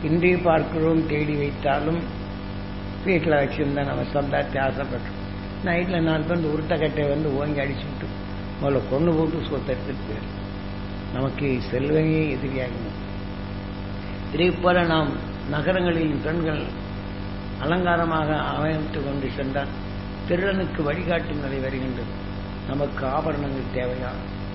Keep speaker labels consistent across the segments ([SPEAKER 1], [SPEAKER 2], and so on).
[SPEAKER 1] இன்றே பார்க்கிறோம் தேடி வைத்தாலும் வீட்டில் வச்சிருந்தா நம்ம சொந்தாத்தி ஆசைப்பட்டோம் நைட்டில் நாலு பேர் இந்த உருட்டைக்கட்டையை வந்து ஓங்கி அடிச்சுட்டு முதல்ல கொண்டு போட்டு சொத்தை எடுத்துட்டு போயிடும் நமக்கு செல்வமே எதிரியாகும் இதே போல நாம் நகரங்களில் பெண்கள் அலங்காரமாக அமைத்து கொண்டு சென்றால் திருடனுக்கு வழிகாட்டும் நிலை வருகின்றது நமக்கு ஆபரணங்கள் தேவையா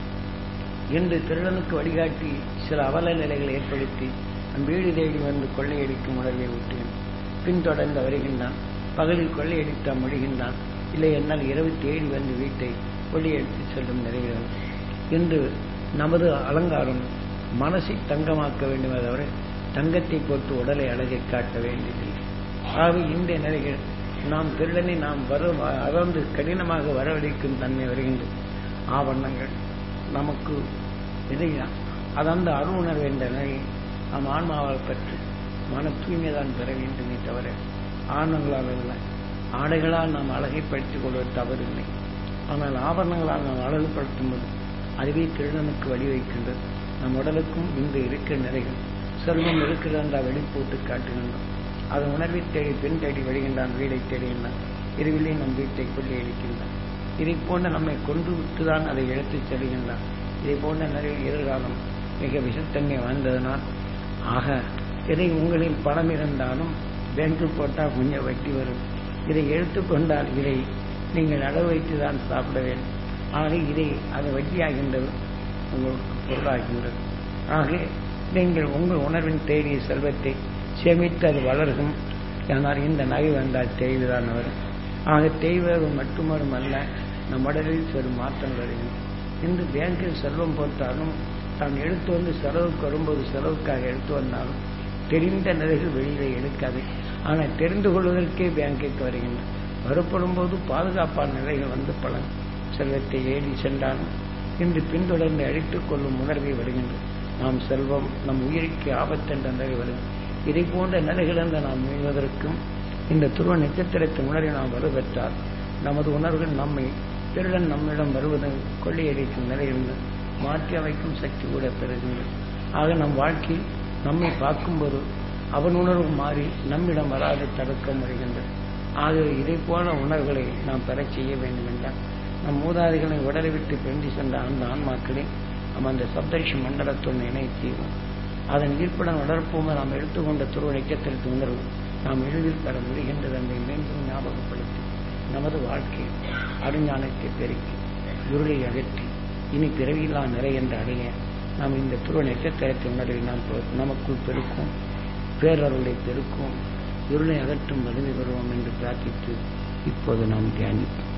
[SPEAKER 1] என்று திருடனுக்கு வழிகாட்டி சில அவல நிலைகளை ஏற்படுத்தி நம் வீடு தேடி வந்து கொள்ளையடிக்கும் உணர்வை ஊட்டுகின்றன பின்தொடர்ந்து வருகின்றான் பகலில் கொள்ளையடித்த மொழிகின்றான் இல்லை என்னால் இரவு தேடி வந்து வீட்டை கொள்ளையடித்து செல்லும் நிறைகிறது இன்று நமது அலங்காரம் மனசை தங்கமாக்க வேண்டுமே தவிர தங்கத்தை போட்டு உடலை அழகை காட்ட வேண்டியதில்லை ஆகவே இந்த நிலைகள் நாம் திருடனை நாம் வர அறந்து கடினமாக வரவழைக்கும் தன்மை வருகின்றது ஆவணங்கள் நமக்கு இதை அதந்த அருணர் என்ற நிலை நாம் ஆன்மாவால் பற்றி மன தூய்மை தான் பெற வேண்டுமே தவிர ஆணங்களால் அல்ல ஆடைகளால் நாம் அழகைப்படுத்திக் கொள்வது தவறில்லை ஆனால் ஆபரணங்களால் நாம் அழகுபடுத்தும் போது அதுவே திருடனுக்கு வழிவைக்கின்றது நம் உடலுக்கும் இந்த இருக்கிற நிலைகள் செல்வம் இருக்கிறது என்றால் வெளிப்போட்டு காட்டுகின்றோம் அதன் உணர்வை தேடி பெண் தேடி வருகின்றான் வீடை தேடுகின்றான் இருவிலே நம் வீட்டை கொள்ளையடிக்கின்றான் இதை போன்ற நம்மை கொண்டு விட்டுதான் அதை எடுத்துச் செல்கின்றான் இதை போன்ற நிறைய எதிர்காலம் மிக விஷத்தன்மை வாழ்ந்ததனால் ஆக இதை உங்களில் பணம் இருந்தாலும் பேங்கில் போட்டால் கொஞ்சம் வட்டி வரும் இதை எடுத்துக்கொண்டால் இதை நீங்கள் அடவு வைத்து தான் சாப்பிட வேண்டும் ஆக இதை அது வட்டியாகின்றது உங்களுக்கு பொருளாகின்றது ஆக நீங்கள் உங்கள் உணர்வின் தேடிய செல்வத்தை சேமித்து அது வளர்கும் ஆனால் இந்த நகை வந்தால் தேய்வுதான் வரும் ஆக தேய்வது மட்டுமரும் அல்ல நம் உடலில் சிறு மாற்றங்கள் வருகின்றன இன்று பேங்கில் செல்வம் போட்டாலும் தான் எடுத்து வந்து செலவுக்கு வரும்போது செலவுக்காக எடுத்து வந்தாலும் தெரிந்த நிலைகள் வெளியில எடுக்காது ஆனால் தெரிந்து கொள்வதற்கே பேங்கிற்கு வருகின்றன வரப்படும் போது பாதுகாப்பான நிலைகள் வந்து பலன் செல்வத்தை ஏறி சென்றாலும் இன்று பின்தொடர்ந்து அழித்துக் கொள்ளும் உணர்வை வருகின்றது நாம் செல்வம் நம் உயிருக்கு ஆபத்தென்ற நிலை வரும் இதை போன்ற நிலைகளிலிருந்து நாம் மீள்வதற்கும் இந்த துருவ நட்சத்திரத்தின் உணர்வை நாம் வலுப்பெற்றால் நமது உணர்வுகள் நம்மை திருடன் நம்மிடம் வருவது கொள்ளையடிக்கும் நிலையிலிருந்து மாற்றி அமைக்கும் சக்தி கூட பெறுகின்றது ஆக நம் வாழ்க்கையில் நம்மை பார்க்கும்போது அவன் உணர்வு மாறி நம்மிடம் வராது தடுக்க முடிகின்றது ஆகவே இதை போல உணர்வுகளை நாம் பெறச் செய்ய வேண்டும் என்றால் நம் மூதாதிகளை உடலை விட்டு பிரிந்து சென்ற அந்த ஆன்மாக்களை நாம் அந்த சப்தரிஷி மண்டலத்துடன் இணைத்தீவோம் அதன் ஈர்ப்புடன் வளர்ப்போம் நாம் எடுத்துக்கொண்ட துருவ நட்சத்திரத்து உணர்வு நாம் எளிதில் பெற முடிகின்றது என்பதை மீண்டும் ஞாபகப்படுத்தி நமது வாழ்க்கை அறிஞானத்தை பெருக்கி இருளை அகற்றி இனி பிறவியில்லா நிறை என்று அடைய நாம் இந்த துருவ நட்சத்திரத்தை உணர்வை நாம் நமக்குள் பெருக்கும் பேரருளை பெருக்கும் இருளை அகற்றும் வலிமை பெறுவோம் என்று பிரார்த்தித்து இப்போது நாம் தியானிப்போம்